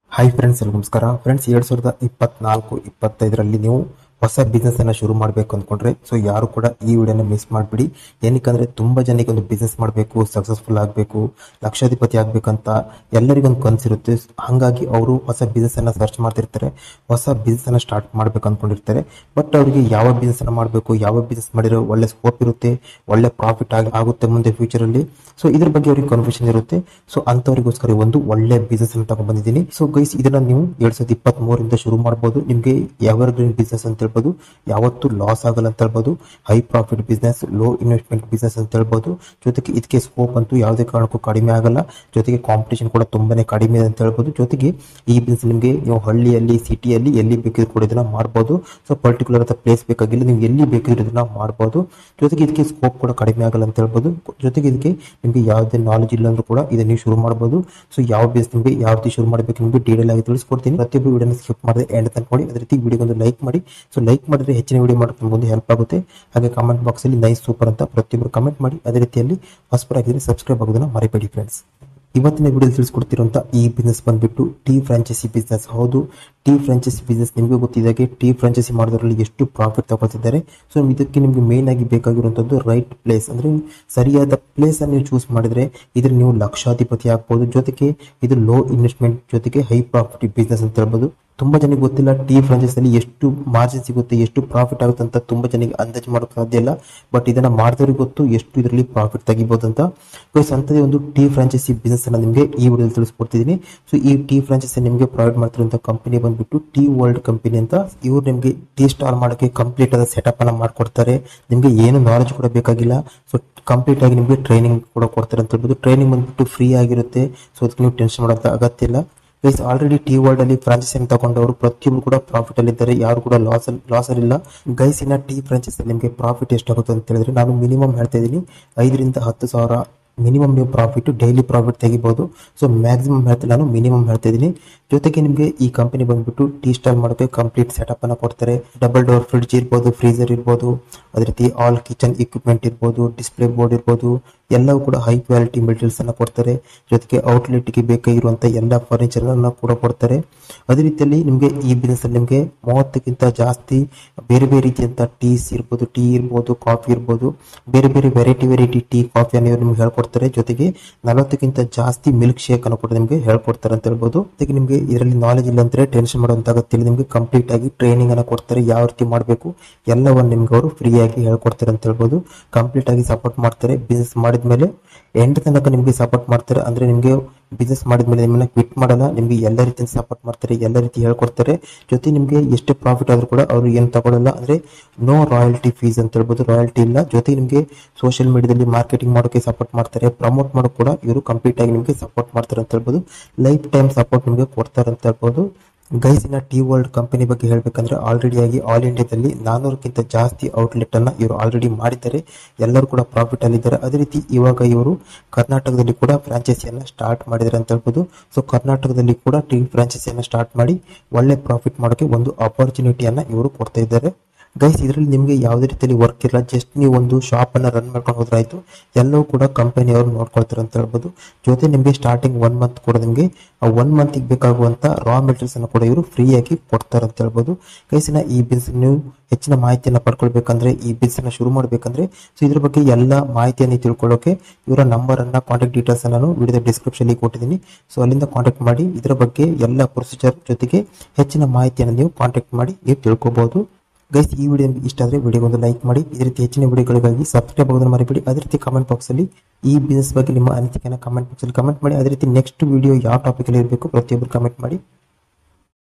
hi friends ಎಲ್ಲರಿಗೂ ನಮಸ್ಕಾರ friends ಎರಡ್ ಸಾವಿರದ ಇಪ್ಪತ್ನಾಲ್ಕು ಇಪ್ಪತ್ತೈದರಲ್ಲಿ ನೀವು ಹೊಸ ಬಿಸ್ನೆಸ್ ಅನ್ನ ಶುರು ಮಾಡಬೇಕು ಅಂದ್ಕೊಂಡ್ರೆ ಸೊ ಯಾರು ಕೂಡ ಈ ವಿಡಿಯೋನ ಮಿಸ್ ಮಾಡಬೇಡಿ ಏನಕ್ಕಂದ್ರೆ ತುಂಬಾ ಜನಕ್ಕೆ ಒಂದು ಬಿಸ್ನೆಸ್ ಮಾಡಬೇಕು ಸಕ್ಸಸ್ಫುಲ್ ಆಗಬೇಕು ಲಕ್ಷಾಧಿಪತಿ ಆಗ್ಬೇಕಂತ ಎಲ್ಲರಿಗೊಂದು ಕನಸಿರುತ್ತೆ ಹಾಗಾಗಿ ಅವರು ಹೊಸ ಬಿಸ್ನೆಸ್ ಅನ್ನ ಸರ್ಚ್ ಮಾಡ್ತಿರ್ತಾರೆ ಹೊಸ ಬಿಸ್ನೆಸ್ ಅನ್ನ ಸ್ಟಾರ್ಟ್ ಮಾಡ್ಬೇಕು ಅನ್ಕೊಂಡಿರ್ತಾರೆ ಬಟ್ ಅವರಿಗೆ ಯಾವ ಬಿಸ್ನೆಸ್ ಅನ್ನ ಮಾಡಬೇಕು ಯಾವ ಬಿಸ್ನೆಸ್ ಮಾಡಿದ್ರೆ ಒಳ್ಳೆ ಸ್ಕೋಪ್ ಇರುತ್ತೆ ಒಳ್ಳೆ ಪ್ರಾಫಿಟ್ ಆಗುತ್ತೆ ಮುಂದೆ ಫ್ಯೂಚರ್ ಅಲ್ಲಿ ಸೊ ಇದ್ರ ಬಗ್ಗೆ ಅವ್ರಿಗೆ ಕನ್ಫ್ಯೂಷನ್ ಇರುತ್ತೆ ಸೊ ಅಂತವರಿಗೋಸ್ಕರ ಒಂದು ಒಳ್ಳೆ ಬಿಸ್ನೆಸ್ ಅನ್ನು ತಗೊಂಡ್ ಬಂದಿದ್ದೀನಿ ಸೊ ಗೈಸ್ ಇದನ್ನ ನೀವು ಎರಡ್ ಸಾವಿರದ ಇಪ್ಪತ್ತ್ ಮೂರರಿಂದ ಶುರು ಮಾಡಬಹುದು ನಿಮಗೆ ಎವರ್ ಗ್ರೀನ್ ಬಿಸ್ನೆಸ್ ಅಂತ ಹೇಳ್ಬೋದು ಯಾವತ್ತೂ ಲಾಸ್ ಆಗಲ್ಲ ಅಂತ ಹೇಳ್ಬೋದು high profit business low investment business ಅಂತ ಹೇಳ್ಬೋದು ಜೊತೆಗೆ ಇದಕ್ಕೆ ಸ್ಕೋಪ್ ಅಂತೂ ಯಾವುದೇ ಕಾರಣಕ್ಕೂ ಕಡಿಮೆ ಆಗಲ್ಲ ಜೊತೆಗೆ ಕಾಂಪಿಟೇಷನ್ ಕೂಡ ತುಂಬಾನೇ ಕಡಿಮೆ ಇದೆ ಅಂತ ಹೇಳ್ಬೋದು ಜೊತೆಗೆ ಈ ಬಿಸ್ನೆಸ್ ನಿಮಗೆ ನೀವು ಹಳ್ಳಿಯಲ್ಲಿ ಸಿಟಿಯಲ್ಲಿ ಎಲ್ಲಿ ಬೇಕಿದ್ರು ಕೂಡ ಇದನ್ನ ಮಾಡ್ಬೋದು ಸೊ ಪರ್ಟಿಕ್ಯುಲರ್ ಅಂತ ಪ್ಲೇಸ್ ಬೇಕಾಗಿಲ್ಲ ನೀವು ಎಲ್ಲಿ ಬೇಕಿದ್ರು ಇದನ್ನ ಮಾಡ್ಬೋದು ಜೊತೆಗೆ ಇದಕ್ಕೆ ಸ್ಕೋಪ್ ಕೂಡ ಕಡಿಮೆ ಆಗಲ್ಲ ಅಂತ ಹೇಳ್ಬೋದು ಜೊತೆಗೆ ಇದಕ್ಕೆ ನಿಮಗೆ ಯಾವುದೇ ನಾಲೆಜ್ ಇಲ್ಲ ಅಂದ್ರೂ ಕೂಡ ಇದನ್ನ ನೀವು ಶುರು ಮಾಡ್ಬೋದು ಸೊ ಯಾವ ಬೇಸ್ ನಿಮಗೆ ಯಾವ ರೀತಿ ಶುರು ಮಾಡಬೇಕು ನಿಮಗೆ ಡೀಟೇಲ್ ಆಗಿ ತಿಳಿಸ್ಕೊಡ್ತೀನಿ ಪ್ರತಿಯೊಬ್ಬರು ವಿಡಿಯೋನ ಸ್ಕಿಪ್ ಮಾಡಿದ್ರೆ ಎಂಡ್ ತನಕ ನೋಡಿ ಅದೇ ರೀತಿ ವಿಡಿಯೋ ಒಂದು ಲೈಕ್ ಮಾಡಿ ಸೊ ಲೈಕ್ ಮಾಡಿದ್ರೆ ಹೆಚ್ಚಿನ ವಿಡಿಯೋ ಮಾಡೋಕೆ ನಮ್ಗೆ ಒಂದು ಹೆಲ್ಪ್ ಆಗುತ್ತೆ ಹಾಗೆ ಕಾಮೆಂಟ್ ಬಾಕ್ಸ್ ಅಲ್ಲಿ ನೈಸ್ ಸೂಪರ್ ಅಂತ ಪ್ರತಿಯೊಬ್ಬರು ಕಮೆಂಟ್ ಮಾಡಿ ಅದೇ ರೀತಿಯಲ್ಲಿ ಹೊಸಬರಾಗಿದ್ರೆ ಸಬ್ಸ್ಕ್ರೈಬ್ ಆಗೋದನ್ನ ಮರಿಬೇಡಿ ಫ್ರೆಂಡ್ಸ್ ಇವತ್ತಿನ ವಿಡಿಯೋ ತಿಳಿಸ್ಕೊಡ್ತಿರುವಂತ ಈ ಬಿಸ್ನೆಸ್ ಬಂದ್ಬಿಟ್ಟು ಟೀ ಫ್ರಾಂಚೈಸಿ ಬಿಸ್ನೆಸ್ ಹೌದು ಟೀ ಫ್ರಾಂಚೈಸಿ ಬಿಸ್ನೆಸ್ ನಿಮಗೆ ಗೊತ್ತಿದ್ದಾಗೆ ಟೀ ಫ್ರಾಂಚೈಸಿ ಮಾಡೋದ್ರಲ್ಲಿ ಎಷ್ಟು ಪ್ರಾಫಿಟ್ ತಗೊಳ್ತಿದ್ದಾರೆ ಸೊ ಇದಕ್ಕೆ ನಿಮಗೆ ಮೇನ್ ಆಗಿ ಬೇಕಾಗಿರುವಂತದ್ದು ರೈಟ್ ಪ್ಲೇಸ್ ಅಂದ್ರೆ ಸರಿಯಾದ ಪ್ಲೇಸ್ ಅನ್ನು ನೀವು ಚೂಸ್ ಮಾಡಿದ್ರೆ ಇದ್ರ ನೀವು ಲಕ್ಷಾಧಿಪತಿ ಆಗ್ಬೋದು ಜೊತೆಗೆ ಇದು ಲೋ ಇನ್ವೆಸ್ಟ್ಮೆಂಟ್ ಜೊತೆಗೆ ಹೈ ಪ್ರಾಫಿಟ್ ಬಿಸ್ನೆಸ್ ಅಂತ ಹೇಳ್ಬೋದು ತುಂಬಾ ಜನಕ್ಕೆ ಗೊತ್ತಿಲ್ಲ ಟೀ ಫ್ರಾಂಚೈಸ್ ಅಲ್ಲಿ ಎಷ್ಟು ಮಾರ್ಜಿನ್ ಸಿಗುತ್ತೆ ಎಷ್ಟು ಪ್ರಾಫಿಟ್ ಆಗುತ್ತೆ ಅಂತ ತುಂಬಾ ಜನಕ್ಕೆ ಅಂದಾಜು ಮಾಡೋಕೆ ಸಾಧ್ಯ ಇಲ್ಲ ಬಟ್ ಇದನ್ನ ಮಾಡಿದವ್ರಿಗೆ ಗೊತ್ತು ಎಷ್ಟು ಇದರಲ್ಲಿ ಪ್ರಾಫಿಟ್ ತೆಗಿಬಹುದು ಅಂತ ಗೈಸ್ ಅಂತದೇ ಒಂದು ಟೀ ಫ್ರಾಂಚೈಸಿ ಬಿಸ್ನೆಸ್ ಅನ್ನ ನಿಮಗೆ ಈ ವಿಡಿಯೋದಲ್ಲಿ ತಿಳಿಸ್ಕೊಡ್ತಿದ್ದೀನಿ ಸೊ ಈ ಟೀ ಫ್ರಾಂಚೈಸಿ ನಿಮಗೆ ಪ್ರೊವೈಡ್ ಮಾಡ್ತಿರುವಂತ ಕಂಪನಿ ಬಂದ್ಬಿಟ್ಟು ಟೀ ವರ್ಲ್ಡ್ ಕಂಪನಿ ಅಂತ ಇವ್ರು ನಿಮಗೆ ಟೀ ಸ್ಟಾಲ್ ಮಾಡೋಕೆ ಕಂಪ್ಲೀಟ್ ಆದ ಸೆಟಪ್ ಅನ್ನ ಮಾಡ್ಕೊಡ್ತಾರೆ ನಿಮಗೆ ಏನು ನಾಲೆಜ್ ಕೂಡ ಬೇಕಾಗಿಲ್ಲ ಸೊ ಕಂಪ್ಲೀಟ್ ಆಗಿ ನಿಮಗೆ ಟ್ರೈನಿಂಗ್ ಕೂಡ ಕೊಡ್ತಾರೆ ಅಂತ ಹೇಳ್ಬೋದು ಟ್ರೈನಿಂಗ್ ಬಂದ್ಬಿಟ್ಟು ಫ್ರೀ ಆಗಿರುತ್ತೆ ಸೊ ಅದಕ್ಕೆ ನೀವು ಟೆನ್ಷನ್ ಮಾಡೋಂಥ ಅಗತ್ಯ ಇಲ್ಲ ಗೈಸ್ ಆಲ್ರೆಡಿ ಟಿ ವರ್ಲ್ಡ್ ಅಲ್ಲಿ ಫ್ರಾಂಚೈಸಿ ತಗೊಂಡವರು ಪ್ರತಿಯೊಬ್ಬರು ಕೂಡ ಪ್ರಾಫಿಟ್ ಅಲ್ಲಿ ಇದ್ದಾರೆ ಯಾರು ಕೂಡ ಲಾಸ್ ಲಾಸ್ ಅಲ್ಲಿ ಇಲ್ಲ ಗೈಸ್ ಇನ್ನ ಟಿ ಫ್ರಾಂಚೈಸಿ ನಿಮಗೆ ಪ್ರಾಫಿಟ್ ಎಷ್ಟಾಗುತ್ತೆ ಅಂತ ಹೇಳಿದ್ರೆ ನಾನು ಮಿನಿಮಮ್ ಹೇಳ್ತಾ ಇದ್ದೀನಿ ಐದರಿಂದ ಹತ್ತು ಸಾವಿರ ಮಿನಿಮಮ್ ನೀವು ಪ್ರಾಫಿಟ್ ಡೈಲಿ ಪ್ರಾಫಿಟ್ ತೆಗಿಬಹುದು ಸೊ ಮ್ಯಾಕ್ಸಿಮಮ್ ಹೇಳ್ತೀನಿ ನಾನು ಮಿನಿಮಮ್ ಹೇಳ್ತಾ ಇದ್ದೀನಿ ಜೊತೆಗೆ ನಿಮಗೆ ಈ ಕಂಪನಿ ಬಂದ್ಬಿಟ್ಟು ಟೀ ಸ್ಟಾಲ್ ಮಾಡೋಕೆ ಕಂಪ್ಲೀಟ್ ಸೆಟಪ್ ಅನ್ನ ಕೊಡ್ತಾರೆ ಡಬಲ್ ಡೋರ್ ಫ್ರಿಡ್ಜ್ ಇರ್ಬೋದು ಫ್ರೀಸರ್ ಇರ್ಬೋದು ಅದೇ ರೀತಿ ಆಲ್ ಕಿಚನ್ ಇಕ್ವಿಪ್ಮೆಂಟ್ ಇರ್ಬೋದು ಡಿಸ್ಪ್ಲೇ ಬೋರ್ಡ್ ಇರ್ಬೋದು ಎಲ್ಲವೂ ಕೂಡ ಹೈ ಕ್ವಾಲಿಟಿ ಮೆಟೀರಿಯಲ್ಸ್ ಅನ್ನ ಕೊಡ್ತಾರೆ ಜೊತೆಗೆ ಔಟ್ಲೆಟ್ ಗೆ ಬೇಕಾಗಿರುವಂತ ಎಲ್ಲ ಫರ್ನಿಚರ್ ಅನ್ನ ಕೂಡ ಕೊಡ್ತಾರೆ ಅದೇ ರೀತಿಯಲ್ಲಿ ನಿಮಗೆ ಈ ಬಿಸ್ನೆಸ್ ಅಲ್ಲಿ ನಿಮಗೆ ಮೂವತ್ತಕ್ಕಿಂತ ಜಾಸ್ತಿ ಬೇರೆ ಬೇರೆ ರೀತಿಯಂತ ಟೀಸ್ ಇರ್ಬೋದು ಟೀ ಇರ್ಬೋದು ಕಾಫಿ ಇರ್ಬೋದು ಬೇರೆ ಬೇರೆ ವೆರೈಟಿ ವೆರೈಟಿ ಟೀ ಕಾಫಿ ಅನ್ನು ಇವ್ರು ನಿಮ್ಗೆ ಹೇಳ್ಕೊಡ್ತಾರೆ ಜೊತೆಗೆ ನಲವತ್ತಕ್ಕಿಂತ ಜಾಸ್ತಿ ಮಿಲ್ಕ್ ಶೇಕ್ ಅನ್ನು ಕೂಡ ನಿಮಗೆ ಹೇಳ್ಕೊಡ್ತಾರೆ ಅಂತ ಹೇಳ್ಬೋದು ಜೊತೆಗೆ ನಿಮಗೆ ಇದರಲ್ಲಿ ನಾಲೆಜ್ ಇಲ್ಲ ಅಂದ್ರೆ ಟೆನ್ಷನ್ ಮಾಡುವಂತ ಅಗತ್ಯ ಇಲ್ಲ ನಿಮಗೆ ಕಂಪ್ಲೀಟ್ ಆಗಿ ಟ್ರೈನಿಂಗ್ ಅನ್ನ ಕೊಡ್ತಾರೆ ಯಾವ ರೀತಿ ಮಾಡಬೇಕು ಎಲ್ಲವನ್ನು ನಿಮ್ಗೆ ಅವರು ಫ್ರೀ ಆಗಿ ಹೇಳ್ಕೊಡ್ತಾರೆ ಅಂತ ಹೇಳ್ಬೋದು ಕಂಪ್ಲೀಟ್ ಆಗಿ ಸಪೋರ್ಟ್ ಮಾಡ್ತಾರೆ ಬಿಸ್ನೆಸ್ ಮಾಡಿದ್ಮೇಲೆ ಎಂಡ್ ತನಕ ನಿಮಗೆ ಸಪೋರ್ಟ್ ಮಾಡ್ತಾರೆ ಅಂದ್ರೆ ನಿಮಗೆ ಬಿಸ್ನೆಸ್ ಮಾಡಿದ್ಮೇಲೆ ನಿಮ್ಮನ್ನ ಕ್ವಿಟ್ ಮಾಡಲ್ಲ ನಿಮಗೆ ಎಲ್ಲ ರೀತಿಯ ಸಪೋರ್ಟ್ ಮಾಡ್ತಾರೆ ಎಲ್ಲ ರೀತಿ ಹೇಳ್ಕೊಡ್ತಾರೆ ಜೊತೆ ನಿಮಗೆ ಎಷ್ಟು ಪ್ರಾಫಿಟ್ ಆದ್ರೂ ಕೂಡ ಅವರು ಏನು ತಗೊಳ್ಳಲ್ಲ ಅಂದ್ರೆ ನೋ ರಾಯಲ್ಟಿ ಫೀಸ್ ಅಂತ ಹೇಳ್ಬೋದು ರಾಯಲ್ಟಿ ಇಲ್ಲ ಜೊತೆಗೆ ನಿಮಗೆ ಸೋಷಿಯಲ್ ಮೀಡಿಯಾದಲ್ಲಿ ಮಾರ್ಕೆಟಿಂಗ್ ಮಾಡೋಕೆ ಸಪೋರ್ಟ್ ಮಾಡ್ತಾರೆ ಪ್ರಮೋಟ್ ಮಾಡೋಕೆ ಕೂಡ ಇವರು ಕಂಪ್ಲೀಟ್ ಆಗಿ ನಿಮಗೆ ಸಪೋರ್ಟ್ ಮಾಡ್ತಾರೆ ಅಂತ ಹೇಳ್ಬೋದು ಲೈಫ್ ಟೈಮ್ ಸಪೋರ್ಟ್ ನಿಮಗೆ ಕೊಡ್ತಾರೆ ಅಂತ ಹೇಳ್ಬೋದು ಗೈಸ್ ಇನ್ನ ಟಿ ವರ್ಲ್ಡ್ ಕಂಪನಿ ಬಗ್ಗೆ ಹೇಳ್ಬೇಕಂದ್ರೆ ಆಲ್ರೆಡಿ ಆಗಿ ಆಲ್ ಇಂಡಿಯಾದಲ್ಲಿ ನಾನೂರಕ್ಕಿಂತ ಜಾಸ್ತಿ ಔಟ್ಲೆಟ್ ಅನ್ನ ಇವರು ಆಲ್ರೆಡಿ ಮಾಡಿದ್ದಾರೆ ಎಲ್ಲರೂ ಕೂಡ ಪ್ರಾಫಿಟ್ ಅಲ್ಲಿದ್ದಾರೆ ಅದೇ ರೀತಿ ಇವಾಗ ಇವರು ಕರ್ನಾಟಕದಲ್ಲಿ ಕೂಡ ಫ್ರಾಂಚೈಸಿಯನ್ನ ಸ್ಟಾರ್ಟ್ ಮಾಡಿದ್ದಾರೆ ಅಂತ ಹೇಳ್ಬೋದು ಸೊ ಕರ್ನಾಟಕದಲ್ಲಿ ಕೂಡ ಟಿ ಫ್ರಾಂಚೈಸಿಯನ್ನ ಸ್ಟಾರ್ಟ್ ಮಾಡಿ ಒಳ್ಳೆ ಪ್ರಾಫಿಟ್ ಮಾಡೋಕೆ ಒಂದು ಅಪರ್ಚುನಿಟಿಯನ್ನ ಇವರು ಕೊಡ್ತಾ ಇದ್ದಾರೆ ಗೈಸ್ ಇದರಲ್ಲಿ ನಿಮಗೆ ಯಾವುದೇ ರೀತಿಯಲ್ಲಿ ವರ್ಕ್ ಇಲ್ಲ ಜಸ್ಟ್ ನೀವು ಒಂದು ಶಾಪ್ ಅನ್ನ ರನ್ ಮಾಡ್ಕೊಂಡು ಹೋದ್ರಾಯ್ತು ಎಲ್ಲವೂ ಕೂಡ ಕಂಪನಿ ಅವರು ನೋಡ್ಕೊಳ್ತಾರೆ ಅಂತ ಹೇಳ್ಬೋದು ಜೊತೆ ನಿಮಗೆ ಸ್ಟಾರ್ಟಿಂಗ್ ಒನ್ ಮಂತ್ ಕೂಡ ನಿಮಗೆ ಆ ಒನ್ ಮಂತ್ ಬೇಕಾಗುವಂತ ರಾ ಮೆಟೀರಿಯಲ್ಸ್ ಅನ್ನು ಕೂಡ ಇವರು ಫ್ರೀ ಆಗಿ ಕೊಡ್ತಾರೆ ಅಂತ ಹೇಳ್ಬೋದು ಗೈಸಿನ ಈ ಬಿಸ್ನೆಸ್ ನೀವು ಹೆಚ್ಚಿನ ಮಾಹಿತಿಯನ್ನ ಪಡ್ಕೊಳ್ಬೇಕಂದ್ರೆ ಈ ಬಿಸ್ನೆಸ್ ಅನ್ನ ಶುರು ಮಾಡಬೇಕಂದ್ರೆ ಸೊ ಇದ್ರ ಬಗ್ಗೆ ಎಲ್ಲ ಮಾಹಿತಿಯನ್ನು ತಿಳ್ಕೊಳ್ಳೋಕೆ ಇವರ ನಂಬರ್ ಅನ್ನ ಕಾಂಟ್ಯಾಕ್ಟ್ ಡೀಟೇಲ್ಸ್ ನಾನು ವಿಡಿಯೋ ಡಿಸ್ಕ್ರಿಪ್ಷನ್ ಕೊಟ್ಟಿದ್ದೀನಿ ಸೊ ಅಲ್ಲಿಂದ ಕಾಂಟ್ಯಾಕ್ಟ್ ಮಾಡಿ ಇದರ ಬಗ್ಗೆ ಎಲ್ಲ ಪ್ರೊಸೀಜರ್ ಜೊತೆಗೆ ಹೆಚ್ಚಿನ ಮಾಹಿತಿಯನ್ನು ನೀವು ಕಾಂಟ್ಯಾಕ್ಟ್ ಮಾಡಿ ನೀವು ತಿಳ್ಕೊಬಹುದು ಗೈಸ್ ಈ ವಿಡಿಯೋ ನಿಮಗೆ ಇಷ್ಟ ಆದರೆ ವಿಡಿಯೋ ಒಂದು ಲೈಕ್ ಮಾಡಿ ಇದೇ ರೀತಿ ಹೆಚ್ಚಿನ ವಿಡಿಯೋಗಳಿಗಾಗಿ ಸಬ್ಸ್ಕ್ರೈಬ್ ಆಗೋದನ್ನು ಮರಿಬೇಡಿ ಅದೇ ರೀತಿ ಕಮೆಂಟ್ ಬಾಕ್ಸ್ ಅಲ್ಲಿ ಈ ಬಿಸ್ನೆಸ್ ಬಗ್ಗೆ ನಿಮ್ಮ ಅನಿಸಿಕೆಯನ್ನು ಕಮೆಂಟ್ ಬಾಕ್ಸ್ ಅಲ್ಲಿ ಕಮೆಂಟ್ ಮಾಡಿ ಅದೇ ರೀತಿ ನೆಕ್ಸ್ಟ್ ವಿಡಿಯೋ ಯಾವ ಟಾಪಿಕ್ ಅಲ್ಲಿ ಇರಬೇಕು ಪ್ರತಿಯೊಬ್ಬರು ಕಮೆಂಟ್ ಮಾಡಿ